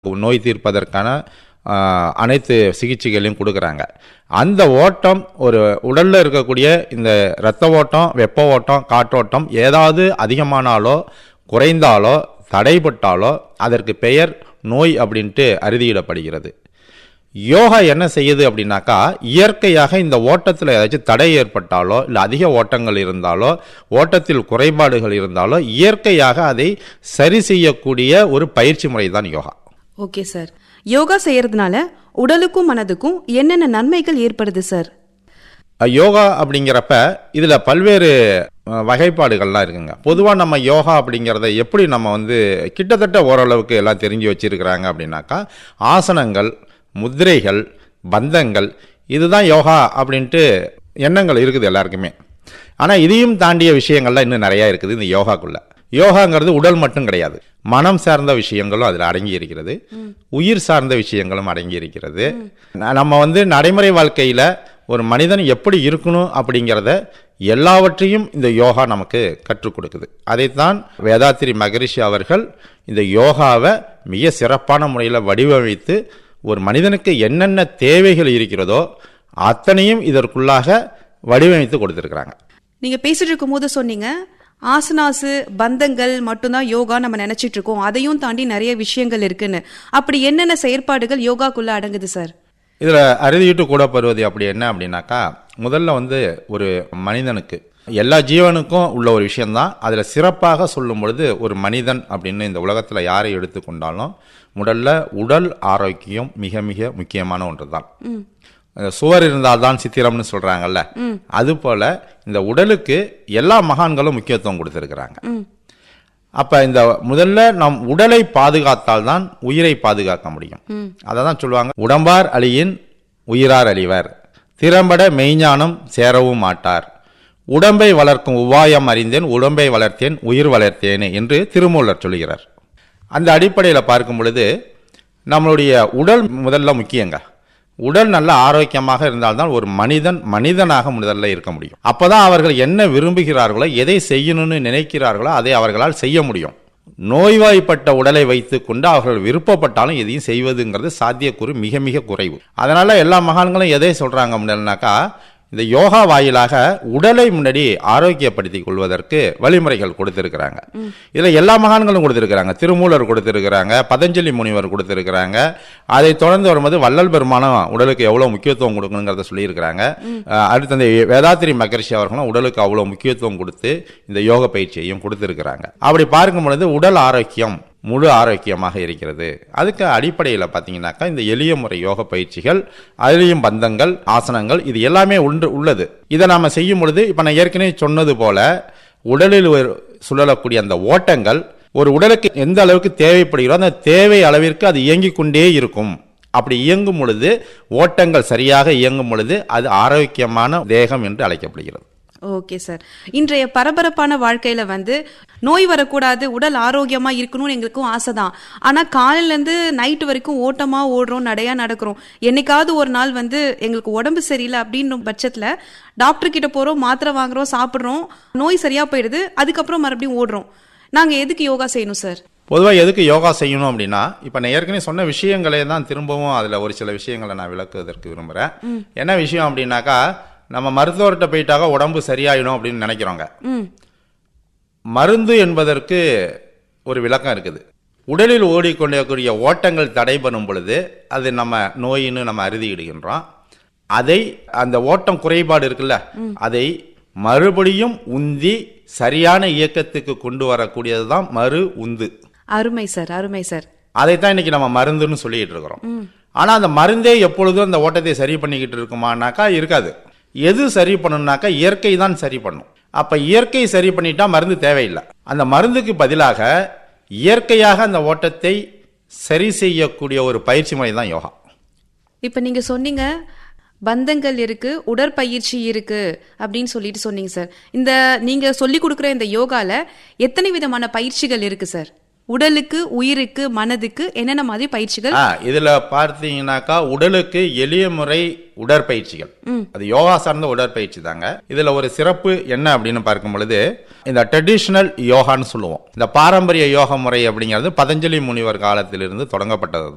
நோய் தீர்ப்பதற்கான ஆ, அனைத்து சிகிச்சைகளையும் கொடுக்குறாங்க அந்த ஓட்டம் ஒரு உடலில் இருக்கக்கூடிய இந்த இரத்த ஓட்டம் வெப்ப ஓட்டம் காற்றோட்டம் ஏதாவது அதிகமானாலோ குறைந்தாலோ தடைபட்டாலோ அதற்கு பெயர் நோய் அப்படின்ட்டு அறுதியிடப்படுகிறது யோகா என்ன செய்யுது அப்படின்னாக்கா இயற்கையாக இந்த ஓட்டத்தில் ஏதாச்சும் தடை ஏற்பட்டாலோ இல்லை அதிக ஓட்டங்கள் இருந்தாலோ ஓட்டத்தில் குறைபாடுகள் இருந்தாலோ இயற்கையாக அதை சரி செய்யக்கூடிய ஒரு பயிற்சி முறை தான் யோகா ஓகே சார் யோகா செய்யறதுனால உடலுக்கும் மனதுக்கும் என்னென்ன நன்மைகள் ஏற்படுது சார் அஹ் யோகா அப்படிங்கிறப்ப இதில் பல்வேறு அஹ், வகைப்பாடுகள்லாம் இருக்குங்க பொதுவாக நம்ம யோகா அப்படிங்கிறத எப்படி நம்ம வந்து கிட்டத்தட்ட ஓரளவுக்கு எல்லாம் தெரிஞ்சு வச்சிருக்கிறாங்க அப்படின்னாக்கா ஆசனங்கள் முத்திரைகள் பந்தங்கள் இதுதான் யோகா அப்படின்ட்டு எண்ணங்கள் இருக்குது எல்லாருக்குமே ஆனால் இதையும் தாண்டிய விஷயங்கள்லாம் இன்னும் நிறையா இருக்குது இந்த யோகாக்குள்ள யோகாங்கிறது உடல் மட்டும் கிடையாது மனம் சார்ந்த விஷயங்களும் அதில் அடங்கி இருக்கிறது உயிர் சார்ந்த விஷயங்களும் அடங்கி இருக்கிறது ந- நம்ம வந்து நடைமுறை வாழ்க்கையில் ஒரு மனிதன் எப்படி இருக்கணும் அப்படிங்கிறத எல்லாவற்றையும் இந்த யோகா நமக்கு கற்றுக் கொடுக்குது அதைத்தான் வேதாத்திரி மகரிஷி அவர்கள் இந்த யோகாவை மிக சிறப்பான முறையில் வடிவமைத்து ஒரு மனிதனுக்கு என்னென்ன தேவைகள் இருக்கிறதோ அத்தனையும் இதற்குள்ளாக வடிவமைத்து கொடுத்துருக்குறாங்க நீங்க பேசிட்டு இருக்கும்போது சொன்னீங்க ஆசனாசு பந்தங்கள் மட்டும்தான் யோகா நம்ம நினைச்சிட்டு இருக்கோம் அதையும் தாண்டி நிறைய விஷயங்கள் இருக்குன்னு அப்படி என்னென்ன செயற்பாடுகள் யோகாக்குள்ள அடங்குது சார் இதில் அறுதிட்டு கூடப்படுவது அப்படி என்ன அப்படின்னாக்கா முதல்ல வந்து ஒரு மனிதனுக்கு எல்லா ஜீவனுக்கும் உள்ள ஒரு விஷயம்தான் அதில் சிறப்பாக சொல்லும் பொழுது ஒரு மனிதன் அப்படின்னு இந்த உலகத்தில் யாரை எடுத்துக்கொண்டாலும் முதல்ல உடல் ஆரோக்கியம் மிக மிக முக்கியமான ஒன்று தான் சுவர் இருந்தால்தான் சித்திரம்னு சொல்றாங்கல்ல அது போல இந்த உடலுக்கு எல்லா மகான்களும் முக்கியத்துவம் கொடுத்திருக்கிறாங்க அப்ப இந்த முதல்ல நம் உடலை பாதுகாத்தால் தான் உயிரை பாதுகாக்க முடியும் அதை தான் சொல்லுவாங்க உடம்பார் அழியின் உயிரார் அழிவர் திறம்பட மெய்ஞானம் சேரவும் மாட்டார் உடம்பை வளர்க்கும் உபாயம் அறிந்தேன் உடம்பை வளர்த்தேன் உயிர் வளர்த்தேனே என்று திருமூலர் சொல்கிறார் அந்த அடிப்படையில் பார்க்கும் பொழுது நம்மளுடைய உடல் முதல்ல முக்கியங்க உடல் நல்ல ஆரோக்கியமாக இருந்தால்தான் ஒரு மனிதன் மனிதனாக முதல்ல இருக்க முடியும் அப்பதான் அவர்கள் என்ன விரும்புகிறார்களோ எதை செய்யணும்னு நினைக்கிறார்களோ அதை அவர்களால் செய்ய முடியும் நோய்வாய்ப்பட்ட உடலை வைத்துக் கொண்டு அவர்கள் விருப்பப்பட்டாலும் எதையும் செய்வதுங்கிறது சாத்தியக்கூறு மிக மிக குறைவு அதனால எல்லா மகான்களும் எதை சொல்றாங்க அப்படின்னாக்கா இந்த யோகா வாயிலாக உடலை முன்னாடி ஆரோக்கியப்படுத்திக் கொள்வதற்கு வழிமுறைகள் கொடுத்திருக்கிறாங்க இதுல எல்லா மகான்களும் கொடுத்திருக்கிறாங்க திருமூலர் கொடுத்திருக்கிறாங்க பதஞ்சலி முனிவர் கொடுத்திருக்கிறாங்க அதை தொடர்ந்து வரும்போது வள்ளல் பெருமானம் உடலுக்கு எவ்வளவு முக்கியத்துவம் கொடுக்கணுங்கிறத சொல்லியிருக்கிறாங்க அஹ் அடுத்து அந்த வேதாத்திரி மகரிஷி அவர்களும் உடலுக்கு அவ்வளவு முக்கியத்துவம் கொடுத்து இந்த யோக பயிற்சியையும் கொடுத்திருக்கிறாங்க அப்படி பார்க்கும் பொழுது உடல் ஆரோக்கியம் முழு ஆரோக்கியமாக இருக்கிறது அதுக்கு அடிப்படையில் பார்த்தீங்கன்னாக்கா இந்த எளிய முறை யோக பயிற்சிகள் அதிலையும் பந்தங்கள் ஆசனங்கள் இது எல்லாமே உண்டு உள்ளது இதை நாம் செய்யும் பொழுது இப்போ நான் ஏற்கனவே சொன்னது போல உடலில் ஒரு சுழலக்கூடிய அந்த ஓட்டங்கள் ஒரு உடலுக்கு எந்த அளவுக்கு தேவைப்படுகிறோ அந்த தேவை அளவிற்கு அது இயங்கிக் கொண்டே இருக்கும் அப்படி இயங்கும் பொழுது ஓட்டங்கள் சரியாக இயங்கும் பொழுது அது ஆரோக்கியமான தேகம் என்று அழைக்கப்படுகிறது ஓகே சார் இன்றைய பரபரப்பான வாழ்க்கையில வந்து நோய் வரக்கூடாது உடல் ஆரோக்கியமா இருக்கணும்னு எங்களுக்கும் ஆசைதான் ஆனா காலையில இருந்து நைட்டு வரைக்கும் ஓட்டமா ஓடுறோம் நடையா நடக்கிறோம் என்னைக்காவது ஒரு நாள் வந்து எங்களுக்கு உடம்பு சரியில்லை அப்படின்ற பட்சத்துல டாக்டர் கிட்ட போறோம் மாத்திரை வாங்குறோம் சாப்பிடுறோம் நோய் சரியா போயிடுது அதுக்கப்புறம் மறுபடியும் ஓடுறோம் நாங்க எதுக்கு யோகா செய்யணும் சார் பொதுவாக எதுக்கு யோகா செய்யணும் அப்படின்னா இப்போ நான் ஏற்கனவே சொன்ன விஷயங்களே தான் திரும்பவும் அதில் ஒரு சில விஷயங்களை நான் விளக்குவதற்கு விரும்புகிறேன் என்ன விஷயம் அப்படின்னாக்கா நம்ம மருத்துவர்கிட்ட போயிட்டாக்க உடம்பு சரியாயிடும் அப்படின்னு நினைக்கிறோங்க ம் மருந்து என்பதற்கு ஒரு விளக்கம் இருக்குது உடலில் ஓடிக்கொண்டிருக்கக்கூடிய ஓட்டங்கள் தடைபடும் பொழுது அது நம்ம நோயின்னு நம்ம அறுதியிடுகின்றோம் அதை அந்த ஓட்டம் குறைபாடு இருக்குல்ல அதை மறுபடியும் உந்தி சரியான இயக்கத்துக்கு கொண்டு வரக்கூடியது தான் மறு உந்து அருமை சார் அருமை சார் அதைத்தான் இன்னைக்கு நம்ம மருந்துன்னு சொல்லிட்டு இருக்கிறோம் ஆனா அந்த மருந்தே எப்பொழுதும் அந்த ஓட்டத்தை சரி பண்ணிக்கிட்டு இருக்குமானாக்கா இருக்காது எது சரி பண்ணணும்னாக்கா இயற்கை தான் சரி பண்ணும் அப்ப இயற்கை சரி பண்ணிட்டா மருந்து தேவையில்லை அந்த மருந்துக்கு பதிலாக இயற்கையாக அந்த ஓட்டத்தை சரி செய்யக்கூடிய ஒரு பயிற்சி முறை தான் யோகா இப்ப நீங்க சொன்னீங்க பந்தங்கள் இருக்கு உடற்பயிற்சி இருக்கு அப்படின்னு சொல்லிட்டு சொன்னீங்க சார் இந்த நீங்க சொல்லி கொடுக்குற இந்த யோகால எத்தனை விதமான பயிற்சிகள் இருக்கு சார் உடலுக்கு உயிருக்கு மனதுக்கு என்னென்ன மாதிரி பயிற்சிகள் ஆ, இதுல பார்த்தீங்கன்னாக்கா உடலுக்கு எளிய முறை உடற்பயிற்சிகள் அது யோகா சார்ந்த உடற்பயிற்சி தாங்க இதுல ஒரு சிறப்பு என்ன அப்படின்னு பார்க்கும் பொழுது இந்த ட்ரெடிஷ்னல் யோகான்னு சொல்லுவோம் இந்த பாரம்பரிய யோக முறை அப்படிங்கிறது பதஞ்சலி முனிவர் காலத்திலிருந்து தொடங்கப்பட்டது